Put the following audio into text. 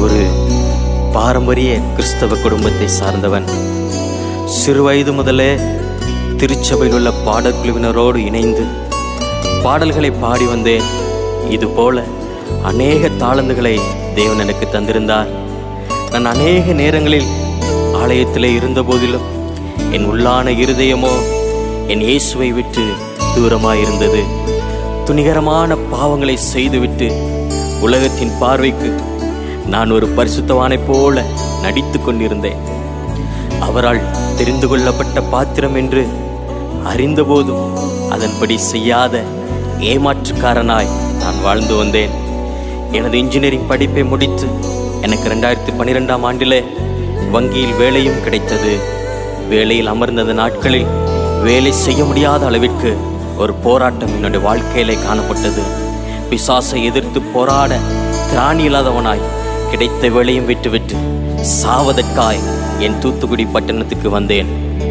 ஒரு பாரம்பரிய கிறிஸ்தவ குடும்பத்தை சார்ந்தவன் சிறுவயது முதலே திருச்சபையில் உள்ள பாடற்குழுவினரோடு இணைந்து பாடல்களை பாடி வந்தேன் இதுபோல அநேக தாளந்துகளை தேவன் எனக்கு தந்திருந்தார் நான் அநேக நேரங்களில் ஆலயத்திலே இருந்த போதிலும் என் உள்ளான இருதயமோ என் இயேசுவை விட்டு தூரமாயிருந்தது துணிகரமான பாவங்களை செய்துவிட்டு உலகத்தின் பார்வைக்கு நான் ஒரு பரிசுத்தவானைப் போல நடித்து கொண்டிருந்தேன் அவரால் தெரிந்து கொள்ளப்பட்ட பாத்திரம் என்று அறிந்தபோதும் அதன்படி செய்யாத ஏமாற்றுக்காரனாய் நான் வாழ்ந்து வந்தேன் எனது இன்ஜினியரிங் படிப்பை முடித்து எனக்கு ரெண்டாயிரத்தி பன்னிரெண்டாம் ஆண்டிலே வங்கியில் வேலையும் கிடைத்தது வேலையில் அமர்ந்த நாட்களில் வேலை செய்ய முடியாத அளவிற்கு ஒரு போராட்டம் என்னுடைய வாழ்க்கையிலே காணப்பட்டது பிசாசை எதிர்த்து போராட திராணி இல்லாதவனாய் கிடைத்த வேலையும் விட்டுவிட்டு சாவதற்காய் என் தூத்துக்குடி பட்டணத்துக்கு வந்தேன்